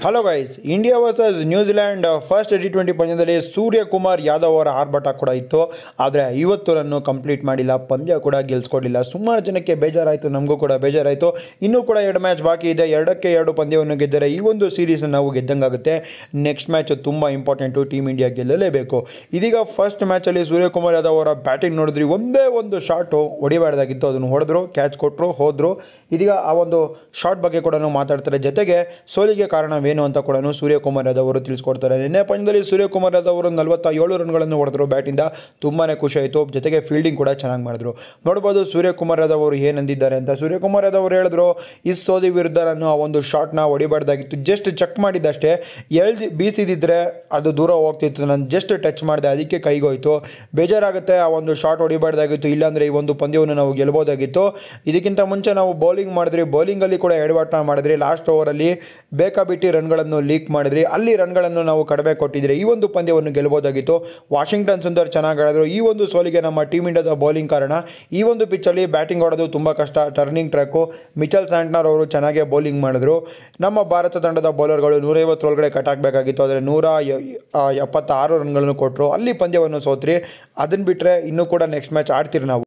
hello guys India versus New Zealand first T twenty ಪಂದ್ಯದಲ್ಲಿ ಸೂರ್ಯಕುಮಾರ್ ಯಾದವ್ ಅವರ ಆರ್ಭಟ ಕೂಡ ಇತ್ತು ಆದರೆ ಐವತ್ತು ರನ್ನು ಕಂಪ್ಲೀಟ್ ಮಾಡಿಲ್ಲ ಪಂದ್ಯ ಕೂಡ ಗೆಲ್ಸ್ಕೊಡ್ಲಿಲ್ಲ ಸುಮಾರು ಜನಕ್ಕೆ ಬೇಜಾರಾಯಿತು ನಮಗೂ ಕೂಡ ಬೇಜಾರಾಯಿತು ಇನ್ನೂ ಕೂಡ ಎರಡು ಮ್ಯಾಚ್ ಬಾಕಿ ಇದೆ ಎರಡಕ್ಕೆ ಎರಡು ಪಂದ್ಯವನ್ನು ಗೆದ್ದರೆ ಈ ಒಂದು ಸೀರೀಸ್ ನಾವು ಗೆದ್ದಂಗಾಗುತ್ತೆ ನೆಕ್ಸ್ಟ್ ಮ್ಯಾಚ್ ತುಂಬ ಇಂಪಾರ್ಟೆಂಟು ಟೀಮ್ ಇಂಡಿಯಾ ಗೆಲ್ಲಲೇಬೇಕು ಇದೀಗ ಫಸ್ಟ್ ಮ್ಯಾಚಲ್ಲಿ ಸೂರ್ಯಕುಮಾರ್ ಯಾದವ್ ಅವರ ಬ್ಯಾಟಿಂಗ್ ನೋಡಿದ್ರಿ ಒಂದೇ ಒಂದು ಶಾಟು ಹೊಡಿಬಾರ್ದಾಗಿತ್ತು ಅದನ್ನು ಹೊಡೆದ್ರು ಕ್ಯಾಚ್ ಕೊಟ್ಟರು ಹೋದರು ಇದೀಗ ಆ ಒಂದು ಶಾಟ್ ಬಗ್ಗೆ ಕೂಡ ಮಾತಾಡ್ತಾರೆ ಜೊತೆಗೆ ಸೋಲಿಗೆ ಕಾರಣವೇನು ಅಂತ ಕೂಡ ಸೂರ್ಯಕುಮಾರ್ ಯಾದವ್ ಅವರು ತಿಳಿಸ್ಕೊಡ್ತಾರೆ ನಿನ್ನೆ ಪಂದ್ಯದಲ್ಲಿ ಸೂರ್ಯಕುಮಾರ್ ಯಾದವ್ ಅವರು ನಲವತ್ತ ಏಳು ರನ್ಗಳನ್ನು ಹೊಡೆದ್ರು ಬ್ಯಾಟಿಂದ ತುಂಬಾ ಖುಷಿ ಆಯಿತು ಜೊತೆಗೆ ಫೀಲ್ಡಿಂಗ್ ಕೂಡ ಚೆನ್ನಾಗಿ ಮಾಡಿದ್ರು ನೋಡ್ಬೋದು ಸೂರ್ಯಕುಮಾರ್ ಯಾದವ್ ಅವರು ಏನಂದಿದ್ದಾರೆ ಅಂತ ಸೂರ್ಯಕುಮಾರ್ ಯಾದವ್ ಅವರು ಹೇಳಿದ್ರು ಈ ಸೋದಿ ವಿರುದ್ಧ ನಾನು ಆ ಒಂದು ಶಾಟ್ನ ಹೊಡಿಬಾರ್ದಾಗಿತ್ತು ಜಸ್ಟ್ ಚೆಕ್ ಮಾಡಿದ್ದಷ್ಟೇ ಎಳ್ದು ಬೀಸಿದಿದ್ರೆ ಅದು ದೂರ ಹೋಗ್ತಿತ್ತು ನಾನು ಜಸ್ಟ್ ಟಚ್ ಮಾಡಿದೆ ಅದಕ್ಕೆ ಕೈಗೋಯ್ತು ಬೇಜಾರಾಗುತ್ತೆ ಆ ಒಂದು ಶಾಟ್ ಹೊಡಿಬಾರ್ದಾಗಿತ್ತು ಇಲ್ಲಾಂದರೆ ಈ ಒಂದು ಪಂದ್ಯವನ್ನು ನಾವು ಗೆಲ್ಬೋದಾಗಿತ್ತು ಇದಕ್ಕಿಂತ ಮುಂಚೆ ನಾವು ಬೌಲಿಂಗ್ ಮಾಡಿದ್ರಿ ಬೌಲಿಂಗಲ್ಲಿ ಕೂಡ ಎಡವಟ್ಟ ಮಾಡಿದ್ರಿ ಲಾಸ್ಟ್ ಓವರಲ್ಲಿ ಬೇಕಾಬಿಟ್ಟಿ ರನ್ಗಳನ್ನು ಲೀಕ್ ಮಾಡಿದ್ರಿ ಅಲ್ಲಿ ರನ್ಗಳನ್ನು ನಾವು ಕಡಿಮೆ ಕೊಟ್ಟಿದ್ರೆ ಈ ಒಂದು ಪಂದ್ಯವನ್ನು ಗೆಲ್ಬೋದಾಗಿತ್ತು ವಾಷಿಂಗ್ಟನ್ ಸುಂದರ್ ಚೆನ್ನಾಗಿ ಆಡಿದ್ರು ಈ ಒಂದು ಸೋಲಿಗೆ ನಮ್ಮ ಟೀಮ್ ಇಂಡಿಯಾದ ಬೌಲಿಂಗ್ ಕಾರಣ ಈ ಒಂದು ಪಿಚ್ಚಲ್ಲಿ ಬ್ಯಾಟಿಂಗ್ ಆಡೋದು ತುಂಬ ಕಷ್ಟ ಟರ್ನಿಂಗ್ ಟ್ರ್ಯಾಕು ಮಿಚಲ್ ಸ್ಯಾಂಟ್ನರ್ ಅವರು ಚೆನ್ನಾಗೇ ಬೌಲಿಂಗ್ ಮಾಡಿದ್ರು ನಮ್ಮ ಭಾರತ ತಂಡದ ಬೌಲರ್ಗಳು ನೂರೈವತ್ತರೊಳಗಡೆ ಕಟ್ ಹಾಕಬೇಕಾಗಿತ್ತು ಆದರೆ ನೂರ ಯ- ಆ, ಎಪ್ಪತ್ತಾರು ರನ್ಗಳನ್ನು ಕೊಟ್ಟರು ಅಲ್ಲಿ ಪಂದ್ಯವನ್ನು ಸೋತ್ರಿ ಅದನ್ನು ಬಿಟ್ಟರೆ ಇನ್ನೂ ಕೂಡ ನೆಕ್ಸ್ಟ್ ಮ್ಯಾಚ್ ಆಡ್ತೀರಿ ನಾವು